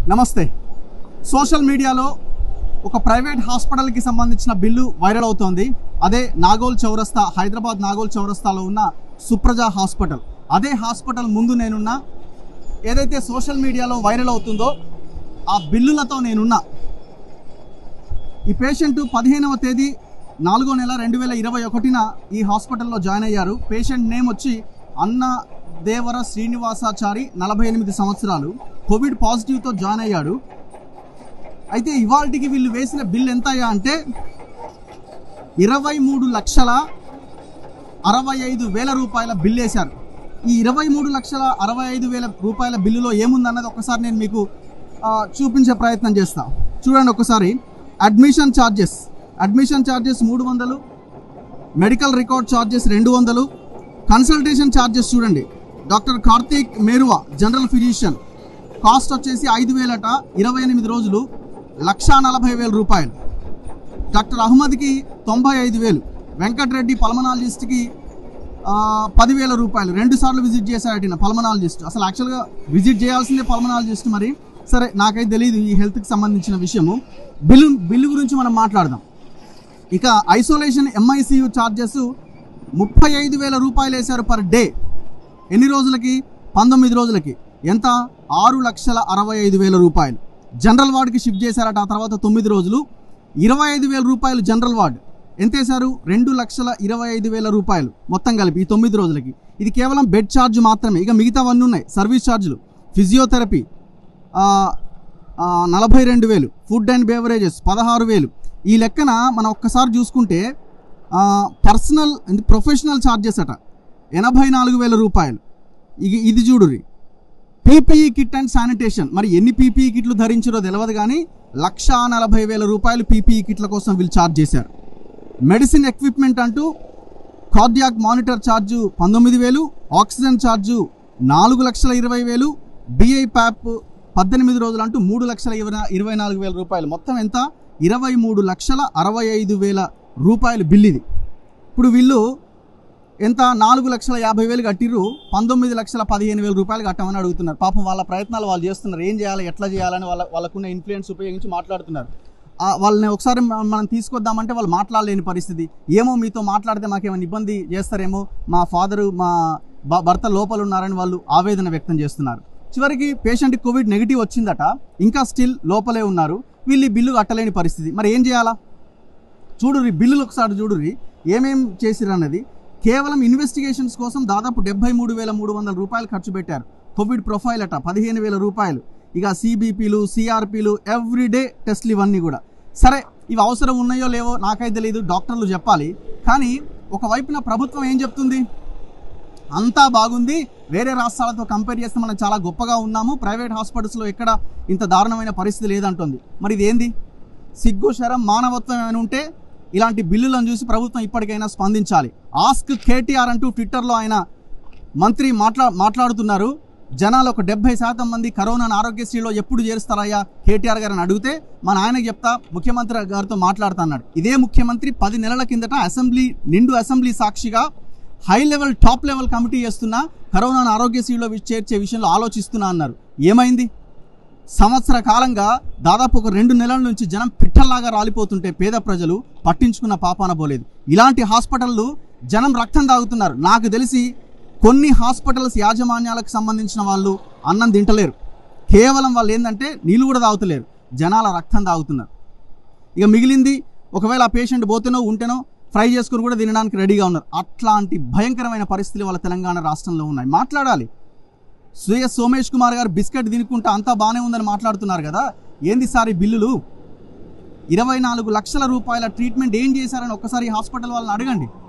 నమస్తే సోషల్ మీడియాలో ఒక ప్రైవేట్ హాస్పిటల్కి సంబంధించిన బిల్లు వైరల్ అవుతోంది అదే నాగోల్ చౌరస్తా హైదరాబాద్ నాగోల్ చౌరస్తాలో ఉన్న సుప్రజ హాస్పిటల్ అదే హాస్పిటల్ ముందు నేనున్నా ఏదైతే సోషల్ మీడియాలో వైరల్ అవుతుందో ఆ బిల్లులతో నేనున్నా ఈ పేషెంట్ పదిహేనవ తేదీ నాలుగో నెల రెండు వేల ఇరవై ఒకటిన ఈ హాస్పిటల్లో జాయిన్ అయ్యారు పేషెంట్ నేమ్ వచ్చి అన్న దేవర శ్రీనివాసాచారి నలభై ఎనిమిది సంవత్సరాలు కోవిడ్ పాజిటివ్తో జాయిన్ అయ్యాడు అయితే ఇవాళకి వీళ్ళు వేసిన బిల్ ఎంత అయ్యా అంటే ఇరవై మూడు లక్షల అరవై ఐదు వేల రూపాయల బిల్ వేశారు ఈ ఇరవై మూడు లక్షల అరవై ఐదు వేల రూపాయల బిల్లులో ఏముందన్నది ఒకసారి నేను మీకు ఆ, చూపించే ప్రయత్నం చేస్తా చూడండి ఒకసారి అడ్మిషన్ ఛార్జెస్ అడ్మిషన్ ఛార్జెస్ మూడు వందలు మెడికల్ రికార్డ్ ఛార్జెస్ రెండు వందలు కన్సల్టేషన్ ఛార్జెస్ చూడండి doctor Karthik Meruva general physician cost వచ్చేసి ఐదు వేలట ఇరవై ఎనిమిది రోజులు లక్షా నలభై వేల రూపాయలు డాక్టర్ అహ్మద్కి తొంభై ఐదు వేలు వెంకటరెడ్డి పల్మనాలజిస్ట్కి ఆ, పదివేల రూపాయలు రెండు సార్లు విజిట్ చేశారట ఈయన పల్మనాలజిస్ట్ అసలు యాక్చువల్గా విజిట్ చేయాల్సిందే పల్మనాలజిస్ట్ మరి సరే నాకైతే తెలియదు ఈ హెల్త్కి సంబంధించిన విషయము బిల్లు బిల్లు గురించి మనం మాట్లాడదాం ఇక ఐసోలేషన్ ఎంఐసియు ఛార్జెస్ ముప్పై ఐదు వేల రూపాయలు వేశారు పర్ డే ఎన్ని రోజులకి పంతొమ్మిది రోజులకి ఎంత ఆరు లక్షల అరవై ఐదు వేల రూపాయలు జనరల్ వార్డుకి షిఫ్ట్ చేశారట ఆ తర్వాత తొమ్మిది రోజులు ఇరవై ఐదు వేల రూపాయలు జనరల్ వార్డ్ ఎంత వేశారు రెండు లక్షల ఇరవై ఐదు వేల రూపాయలు మొత్తం కలిపి ఈ తొమ్మిది రోజులకి ఇది కేవలం బెడ్ ఛార్జ్ మాత్రమే ఇక మిగతావన్నీ ఉన్నాయి సర్వీస్ ఛార్జీలు ఫిజియోథెరపీ ఆ, ఆ, నలభై రెండు వేలు ఫుడ్ అండ్ బేవరేజెస్ పదహారు వేలు ఈ లెక్కన మనం ఒక్కసారి చూసుకుంటే ఆ, పర్సనల్ అంటే ప్రొఫెషనల్ ఛార్జెస్ అట ఎనభై నాలుగు వేల రూపాయలు ఇక ఇది చూడురి పీపీఈ కిట్ అండ్ శానిటేషన్ మరి ఎన్ని పీపీఈ కిట్లు ధరించారో తెలియదు కానీ లక్షా నలభై వేల రూపాయలు పీపీఈ కిట్ల కోసం వీళ్ళు ఛార్జ్ చేశారు మెడిసిన్ ఎక్విప్మెంట్ అంటూ కార్డియాక్ మానిటర్ ఛార్జు పంతొమ్మిది వేలు ఆక్సిజన్ ఛార్జు నాలుగు లక్షల ఇరవై వేలు డిఐ ప్యాప్ పద్దెనిమిది రోజులు అంటూ మూడు లక్షల ఇరవై ఇరవై నాలుగు వేల రూపాయలు మొత్తం ఎంత ఇరవై మూడు లక్షల అరవై ఐదు వేల రూపాయలు బిల్ ఇది ఇప్పుడు వీళ్ళు ఎంత నాలుగు లక్షల యాభై వేలు కట్టిర్రు పంతొమ్మిది లక్షల పదిహేను వేల రూపాయలు కట్టమని అడుగుతున్నారు పాపం వాళ్ళ ప్రయత్నాలు వాళ్ళు చేస్తున్నారు ఏం చేయాలి ఎట్లా చేయాలని వాళ్ళ వాళ్ళకున్న ఇన్ఫ్లుయెన్స్ ఉపయోగించి మాట్లాడుతున్నారు ఆ, వాళ్ళని ఒకసారి మ- మనం తీసుకొద్దామంటే వాళ్ళు మాట్లాడలేని పరిస్థితి ఏమో మీతో మాట్లాడితే మాకేమైనా ఇబ్బంది చేస్తారేమో మా ఫాదరు మా భ- భర్త లోపల ఉన్నారని వాళ్ళు ఆవేదన వ్యక్తం చేస్తున్నారు చివరికి పేషెంట్ కోవిడ్ నెగిటివ్ వచ్చిందట ఇంకా స్టిల్ లోపలే ఉన్నారు వీళ్ళు ఈ బిల్లు కట్టలేని పరిస్థితి మరి ఏం చేయాలా చూడురి బిల్లులు ఒకసారి చూడురి ఏమేం చేసిరు అన్నది కేవలం ఇన్వెస్టిగేషన్స్ కోసం దాదాపు డెబ్బై మూడు వేల మూడు వందల రూపాయలు ఖర్చు పెట్టారు కోవిడ్ ప్రొఫైల్ అట పదిహేను వేల రూపాయలు ఇక సిబిపిలు సిఆర్పిలు ఎవ్రీడే టెస్ట్లు ఇవన్నీ కూడా సరే ఇవి అవసరం ఉన్నాయో లేవో నాకైతే తెలియదు డాక్టర్లు చెప్పాలి కానీ ఒకవైపున ప్రభుత్వం ఏం చెప్తుంది అంతా బాగుంది వేరే రాష్ట్రాలతో కంపేర్ చేస్తే మనం చాలా గొప్పగా ఉన్నాము ప్రైవేట్ హాస్పిటల్స్లో ఎక్కడ ఇంత దారుణమైన పరిస్థితి లేదంటుంది మరి ఇది ఏంది సిగ్గు శరం మానవత్వం ఏమైనా ఉంటే ఇలాంటి బిల్లులను చూసి ప్రభుత్వం ఇప్పటికైనా స్పందించాలి ఆస్క్ కేటీఆర్ అంటూ ట్విట్టర్లో ఆయన మంత్రి మాట్లా మాట్లాడుతున్నారు జనాలు ఒక డెబ్బై శాతం మంది కరోనాను ఆరోగ్యశ్రీలో ఎప్పుడు చేరుస్తారయ్యా కేటీఆర్ గారిని అడిగితే మన ఆయనకి చెప్తా ముఖ్యమంత్రి గారితో మాట్లాడుతున్నాడు ఇదే ముఖ్యమంత్రి పది నెలల కిందట అసెంబ్లీ నిండు అసెంబ్లీ సాక్షిగా high level top level committee చేస్తున్నా కరోనాను ఆరోగ్యశ్రీలో వి- చేర్చే విషయంలో ఆలోచిస్తున్నా అన్నారు ఏమైంది సంవత్సర కాలంగా దాదాపు ఒక రెండు నెలల నుంచి జనం పిట్టల్లాగా రాలిపోతుంటే పేద ప్రజలు పట్టించుకున్న పాపాన పోలేదు ఇలాంటి హాస్పిటళ్ళు జనం రక్తం తాగుతున్నారు నాకు తెలిసి కొన్ని హాస్పిటల్స్ యాజమాన్యాలకు సంబంధించిన వాళ్ళు అన్నం తింటలేరు కేవలం వాళ్ళు ఏంటంటే నీళ్ళు కూడా తాగుతలేరు జనాల రక్తం తాగుతున్నారు ఇక మిగిలింది ఒకవేళ ఆ పేషెంట్ పోతేనో ఉంటేనో ఫ్రై చేసుకుని కూడా తినడానికి రెడీగా ఉన్నారు అట్లాంటి భయంకరమైన పరిస్థితులు వాళ్ళ తెలంగాణ రాష్ట్రంలో ఉన్నాయి మాట్లాడాలి సుయస్ సోమేష్ కుమార్ గారు బిస్కెట్ తినుకుంటా అంతా బాగానే ఉందని మాట్లాడుతున్నారు కదా ఏంది సార్ ఈ బిల్లులు ఇరవై నాలుగు లక్షల రూపాయల ట్రీట్మెంట్ ఏం చేశారని ఒక్కసారి ఈ హాస్పిటల్ వాళ్ళని అడగండి